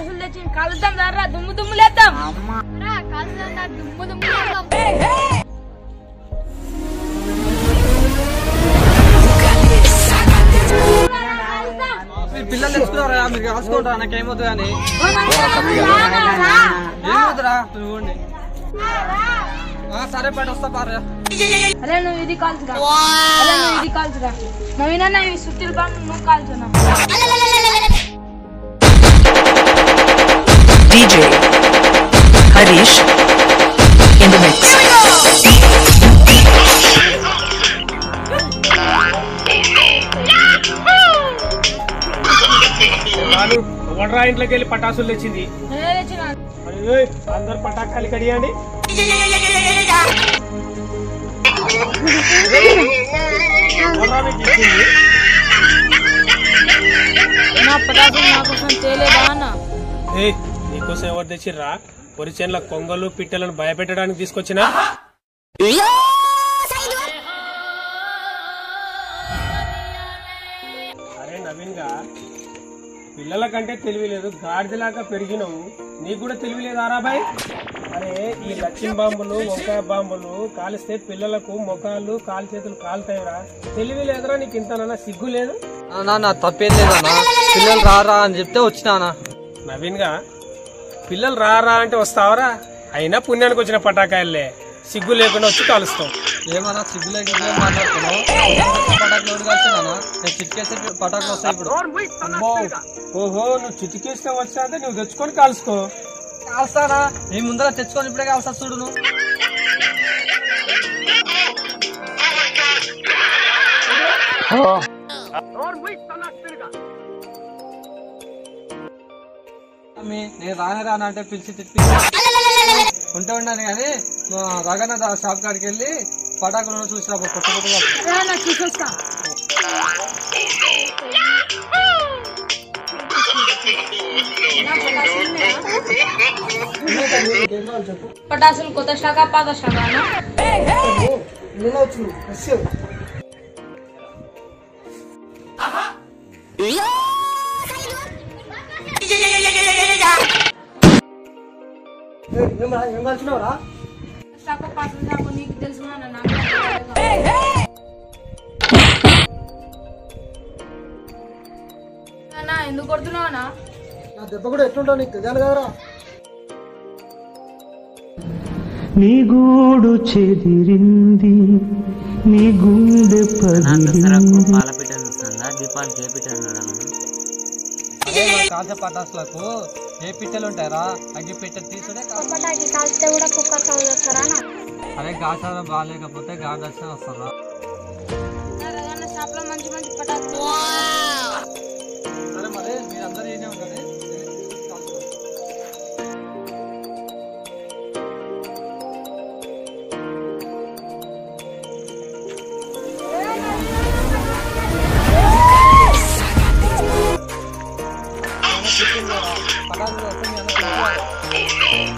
పటాసులు తెచ్చి కలుద్దాం రా దుమ్ము దుమ్ము లేద్దాం రా కాల్చుదాం దుమ్ము దుమ్ము చేద్దాం. మీరు పిల్లలు తెచ్చుకున్నారా మీరు కాల్చుకుంటారా నాకేమవుతుంది కానీ ఏమవుతురా నువ్వు సరే పడి వస్తా పారా అరే నువ్వు ఇది కాల్చురా అరే నువ్వు ఇది కాల్చురా నవీన ఇవి సుత్తిలు బాగా నువ్వు కాల్చున్నా DJ Harish in the mix. వాళ్ళు ఎవడరా ఇంట్లోకి వెళ్ళి పటాసులు తెచ్చింది నేనే తెచ్చినా అయ్యో, అందరు పటాకాయలు కడియండి ఎవడ్రా మీకు ఇచ్చింది నా పటాసులు నా కోసం తేలేదా అన్న ఏయ్, నీకోసం ఎవరు తెచ్చిర్రా పొరిచెన్ల కొంగలు పిట్టలను భయపెట్టడానికి తీసుకొచ్చినా అరే నవీన్ గా పిల్లల కంటే తెలివి లేదు గాడిదలాగా పెరిగినవు నీకు కూడా తెలివి లేదా రాబాయ్ అరే ఈ లక్ష్మీ బాంబులు వంకాయ బాంబులు కాలిస్తే పిల్లలకు ముఖాలు కాలు చేతులు కాలుతాయిరా తెలివి లేదురా నీకు ఇంతనన్నా సిగ్గు లేదు నా తప్పేం లేదన్నా పిల్లలు రారా అని చెప్తే వచ్చినానా నవీన్ గా పిల్లలు రారా అంటే వస్తావరా అయినా పుణ్యానికి వచ్చిన పటాకాయలే సిగ్గు లేకుండా వచ్చి కాలుస్తాం ఏమన్నా సిగ్గులే గిగ్గులే మాట్లాడుతున్నావు పటాకులు ఎవరు కలిసినానా నేను చిట్కేస్తే పటాకులు వస్తాయి ఇప్పుడు అమ్మో ఓహో నువ్వు చిటికేస్తే వచ్చా అంటే నువ్వు తెచ్చుకొని కాల్చుకో కాల్స్తానా నీ ముందర తెచ్చుకొని ఇప్పుడే కాల్స్తా చూడు నువ్వు అమ్మి, నేను రానే రాను అంటే పిలిచి తిప్పి ఉంటే ఉన్నాను కానీ రగన్న షాప్ కాడికి వెళ్ళి పటాకులు చూసిరా కొత్త కొత్తగా చూసొస్తా పటాసులు కొత్త శాఖ పాత శాఖ శాఖ పాత శాఖ నీకు తెలుసు అన్న నాకు తెలియదు. అన్న ఎందుకు కొడుతున్నావు అన్న దెబ్బ కూడా ఎట్లుంటావు నీకు తెలియాలి కదరా నీ గూడు చెదిరింది నీ గుండె పగిలింది పాలపిట్టలు వస్తుందా దీపాలు చేపిట్టలు అదే మన కాల్చే పటాసులకు ఏ పిట్టలు ఉంటాయరా అగ్గి పిట్ట తీసుడే కాల్చ- పటాకి కాల్స్తే కూడా కుక్క కాల్ చేస్తారా అన్న? అదే గాచారం బాగాలేకపోతే గాడి దర్శనం వస్తుందా రగన్న షాప్ లో మంచి మంచి పటాసులు సరే మరి మీరందరూ ఏనే ఉండాలి పటాకులు వస్తే మీ అందరూ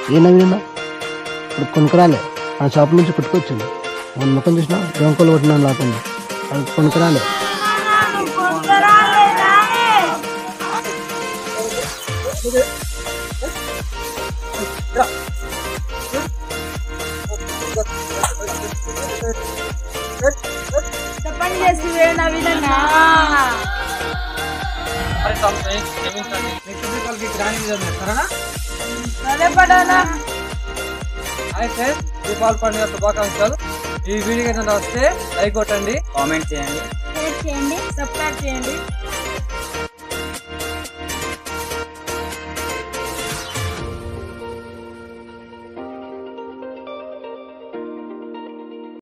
ఏ నవీన ఇప్పుడు కొనుక్కరాలే ఆ షాప్ నుంచి కొట్టుకొచ్చింది మన ముఖం చూసినా దొంగలు కొట్టినాను లాకుండా అది కొనుక్కరాలే చెప్పండి చేసి నవీనన్నా మరి తమని క్షమించండి నెక్స్ట్ దీపావళికి గ్రాండ్ చేద్దాం సరేనా సరే పడాలా అయితే దీపావళి పండుగ శుభాకాంక్షలు ఈ వీడియో ఏదైనా వస్తే లైక్ కొట్టండి కామెంట్ చేయండి షేర్ చేయండి సబ్స్క్రైబ్ చేయండి